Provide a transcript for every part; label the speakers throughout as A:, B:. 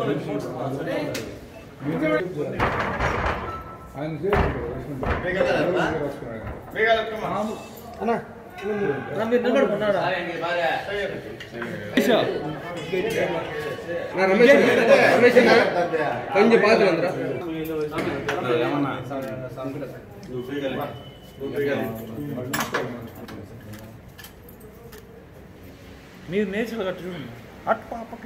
A: ఆయన
B: కొంచెం పాత్ర అందరా
C: మీరు నేచర్ కట్టు చూడండి అటు పాపకి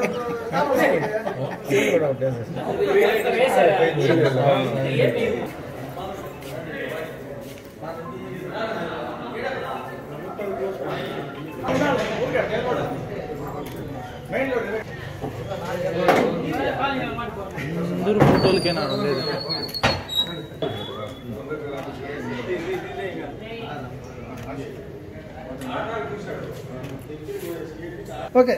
C: అందరూ ఫోటోలకేనా లేదు
B: ఓకే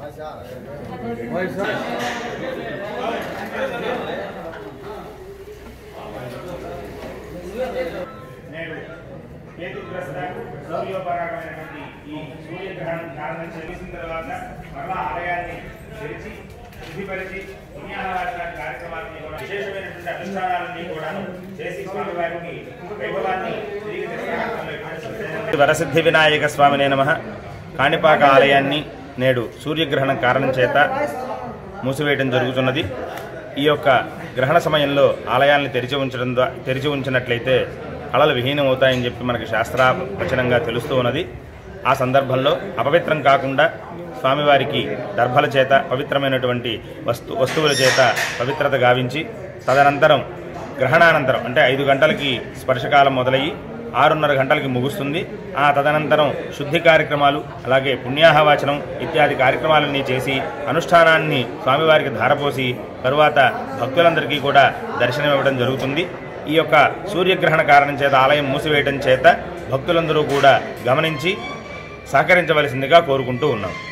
D: నేడు కేతుగ్రస్త సూర్యోపరాగమైనటువంటి ఈ సూర్యగ్రహణం కారణం చేసిన తర్వాత మరలా ఆలయాన్ని తెరిచి శుద్ధిపరిచి పుణ్యాహవాచన కార్యక్రమాన్ని కూడా విశేషమైనటువంటి అనుష్ఠానాలన్నీ కూడా చేసి స్వామివారికి వైభవాన్ని తిరిగి తెచ్చిన వరసిద్ధి వినాయక స్వామినే నమ కాణిపాక ఆలయాన్ని నేడు సూర్యగ్రహణం కారణం చేత మూసివేయడం జరుగుతున్నది ఈ యొక్క గ్రహణ సమయంలో ఆలయాల్ని తెరిచి ఉంచడం ద్వా- తెరిచి ఉంచినట్లయితే కళలు విహీనమవుతాయని చెప్పి మనకి శాస్త్రావచనంగా తెలుస్తూ ఉన్నది ఆ సందర్భంలో అపవిత్రం కాకుండా స్వామివారికి దర్భల చేత పవిత్రమైనటువంటి వస్తు వస్తువుల చేత పవిత్రత గావించి తదనంతరం గ్రహణానంతరం అంటే ఐదు గంటలకి స్పర్శకాలం మొదలయ్యి ఆరున్నర గంటలకి ముగుస్తుంది ఆ తదనంతరం శుద్ధి కార్యక్రమాలు అలాగే పుణ్యాహవాచనం ఇత్యాది కార్యక్రమాలన్నీ చేసి అనుష్ఠానాన్ని స్వామివారికి ధారపోసి తరువాత భక్తులందరికీ కూడా దర్శనమివ్వడం జరుగుతుంది ఈ యొక్క సూర్యగ్రహణ కారణం చేత ఆలయం మూసివేయడం చేత భక్తులందరూ కూడా గమనించి సహకరించవలసిందిగా కోరుకుంటూ ఉన్నాం